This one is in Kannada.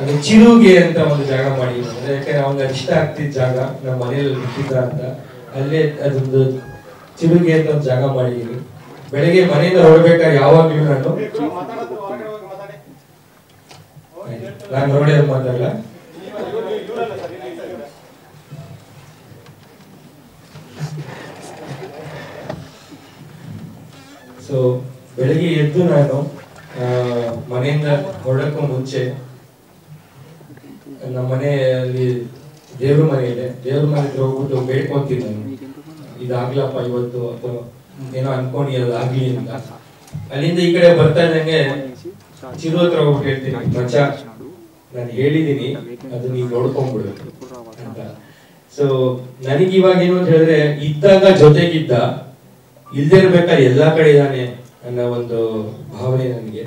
ಅದು ಚಿರುಗೆ ಅಂತ ಒಂದು ಜಾಗ ಮಾಡಿದ್ದೀನಿ ಅಂದ್ರೆ ಯಾಕಂದ್ರೆ ಅವ್ನಿಗೆ ಇಷ್ಟ ಆಗ್ತಿದ್ದ ಜಾಗ ನಮ್ಮ ಮನೆಯಲ್ಲಿ ಬಿಟ್ಟಿದ್ದ ಅಂತ ಅಲ್ಲೇ ಅದೊಂದು ಚಿರುಗೆ ಅಂತ ಒಂದು ಜಾಗ ಮಾಡಿದ್ದೀನಿ ಬೆಳಗ್ಗೆ ಮನೆಯಿಂದ ಹೊರಡ್ಬೇಕಾದ್ರೆ ಯಾವಾಗ್ಲೂ ನಾನು ನಾನು ನೋಡಿ ಮಾತಾಡಲ್ಲ ಸೊ ಬೆಳಿಗ್ಗೆ ಎದ್ದು ನಾನು ಆ, ಮನೆಯಿಂದ ಹೊರಡಕ್ಕೂ ಮುಂಚೆ ನಮ್ಮ ಮನೆಯಲ್ಲಿ ದೇವ್ರ ಮನೆ ಇದೆ ದೇವ್ರ ಮನೆ ಹತ್ರ ಹೋಗ್ಬಿಟ್ಟು ಬೇಡ್ಕೊಂತೀನಿ ನಾನು ಇದಾಗ್ಲಪ್ಪ ಇವತ್ತು ಅಥವಾ ಏನೋ ಅನ್ಕೊಂಡು ಅದು ಆಗ್ಲಿ ಅಂತ ಅಲ್ಲಿಂದ ಈ ಕಡೆ ಬರ್ತಾ ಇದ್ದಂಗೆ ಚಿರು ಹತ್ರ ಹೋಗ್ಬಿಟ್ಟು ಹೇಳ್ತೀನಿ ಮಚ್ಚ ನಾನು ಹೇಳಿದೀನಿ ಅದು ನೀವು ನೋಡ್ಕೊಂಡ್ಬಿಡು ಅಂತ ಸೊ ನನಗೆ ಇವಾಗ ಏನು ಅಂತ ಹೇಳಿದ್ರೆ ಇದ್ದಾಗ ಜೊತೆಗಿದ್ದ ಇಲ್ದೇ ಇರ್ಬೇಕಾದ್ರೆ ಎಲ್ಲಾ ಕಡೆ ಇದ್ದಾನೆ ಅನ್ನೋ ಒಂದು ಭಾವನೆ ನನಗೆ